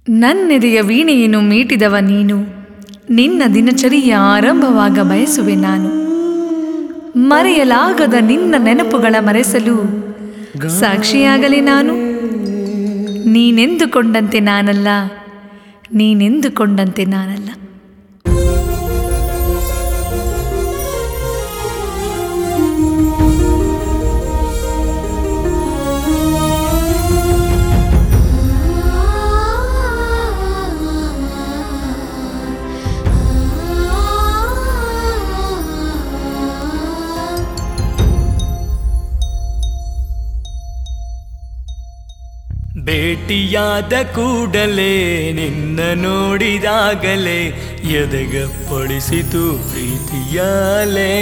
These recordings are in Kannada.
ನನ್ನೆದೆಯ ವೀಣೆಯನ್ನು ಮೀಟಿದವ ನೀನು ನಿನ್ನ ದಿನಚರಿಯ ಆರಂಭವಾಗ ಬಯಸುವೆ ನಾನು ಮರೆಯಲಾಗದ ನಿನ್ನ ನೆನಪುಗಳ ಮರೆಸಲು ಸಾಕ್ಷಿಯಾಗಲಿ ನಾನು ನೀನೆಂದುಕೊಂಡಂತೆ ನಾನಲ್ಲ ನೀನೆಂದುಕೊಂಡಂತೆ ನಾನಲ್ಲ ಭೇಟಿಯಾದ ಕೂಡಲೇ ನಿನ್ನ ನೋಡಿದಾಗಲೇ ಎದೆಗಪ್ಪಳಿಸಿತು ಪ್ರೀತಿಯಾಲೆ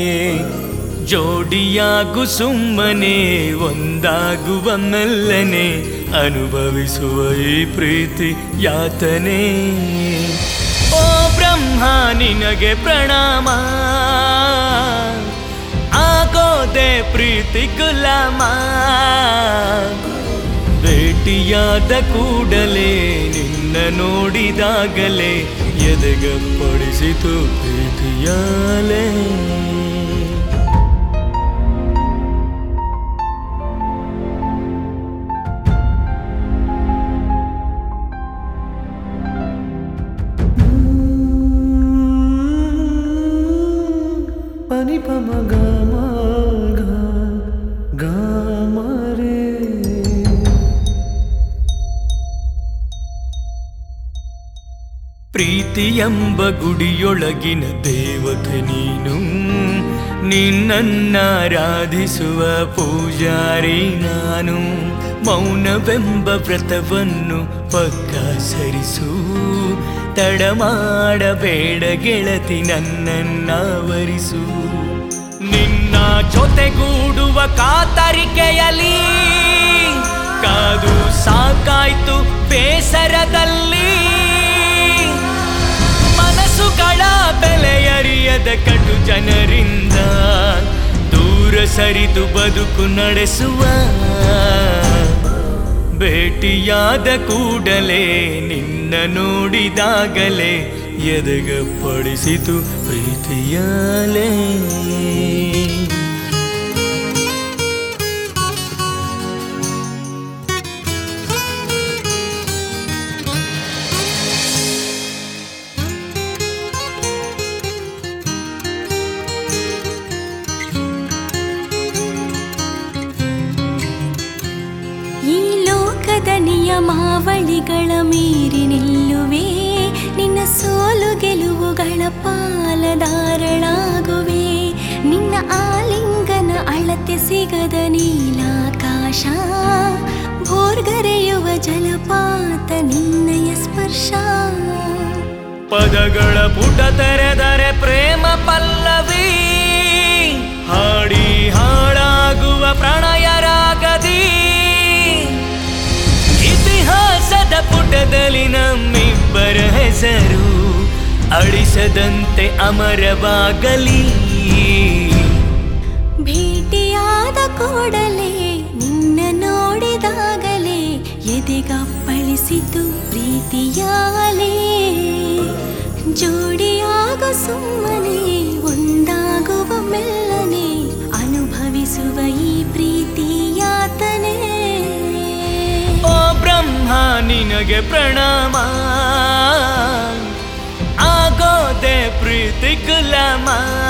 ಜೋಡಿಯಾಗು ಸುಮ್ಮನೆ ಒಂದಾಗುವ ಮೆಲ್ಲನೆ ಅನುಭವಿಸುವ ಈ ಪ್ರೀತಿ ಯಾತನೆ ಓ ಬ್ರಹ್ಮ ನಿನಗೆ ಪ್ರಣಾಮ ಆಗೋದೆ ಪ್ರೀತಿ ಗುಲಾಮ ಭೇಟಿಯಾದ ಕೂಡಲೇ ನಿನ್ನ ನೋಡಿದಾಗಲೇ ಎದೆಗಪ್ಪಡಿಸಿತು ಪ್ರೀತಿಯಾಲೆ ಪನಿ ಪಮ ಗ ಮ ಗ ಗ ಮ ರೇ ಪ್ರೀತಿ ಎಂಬ ಗುಡಿಯೊಳಗಿನ ದೇವತೆ ನೀನು ನಿನ್ನನ್ನಾರಾಧಿಸುವ ಪೂಜಾರಿ ನಾನು ಮೌನವೆಂಬ ವ್ರತವನ್ನು ಪಕ್ಕ ಸರಿಸು ತಡ ಮಾಡಬೇಡ ಗೆಳತಿ ನನ್ನನ್ನಾವರಿಸು ನಿನ್ನ ಜೊತೆಗೂಡುವ ಕಾತರಿಕೆಯಲಿ ಕಾದು ಸಾಕಾಯ್ತು ಬೇಸರದಲ್ಲಿ ಮನಸ್ಸುಗಳ ಬೆಲೆಯರಿಯದ ಕಟು ಜನರಿಂದ ದೂರ ಸರಿದು ಬದುಕು ನಡೆಸುವ ಭೇಟಿಯಾದ ಕೂಡಲೇ ನಿನ್ನ ನೋಡಿದಾಗಲೇ ಎದೆಗಪ್ಪಡಿಸಿತು ಪ್ರೀತಿಯಾಲೇ ಈ ಲೋಕದ ನಿಯಮಾವಳಿಗಳ ಮೀರಿ ನಿಲ್ಲುವೆ ನಿನ್ನ ಸೋಲು ಗೆಲುವುಗಳ ಪಾಲದಾರಳಾಗುವೆ ನಿನ್ನ ಆಲಿಂಗನ ಅಳತೆ ಸಿಗದ ನೀಲಾಕಾಶ ಭೋರ್ಗರೆಯುವ ಜಲಪಾತ ನಿನ್ನಯ ಸ್ಪರ್ಶ ಪದಗಳ ಪುಟ ತೆರೆದರೆ ಪ್ರೇಮ ಪಲ್ಲವಿ ಹಾಡಿ ಹಾಳಾಗುವ ಪ್ರಣಯ ರಾಗದಿ ಇತಿಹಾಸದ ಪುಟದಲ್ಲಿ ನಮ್ಮಿಬ್ಬರ ಹೆಸರು ಅಳಿಸದಂತೆ ಅಮರವಾಗಲಿ ಭೇಟಿಯಾದ ಕೂಡಲೇ ನಿನ್ನ ನೋಡಿದಾಗಲೇ ಎದೆಗಪ್ಪಳಿಸಿತು ಪ್ರೀತಿಯಾಲೇ ಜೋಡಿಯಾಗ ಸುಮ್ಮನೆ ಒಂದಾಗುವ ಮೆಲ್ಲನೆ ಅನುಭವಿಸುವ ಈ ಪ್ರೀತಿಯಾತನೆ ಓ ಬ್ರಹ್ಮ ನಿನಗೆ ಪ್ರಣಾಮ ಆಗೋದೆ ಪ್ರೀತಿ ಗುಲಾಮ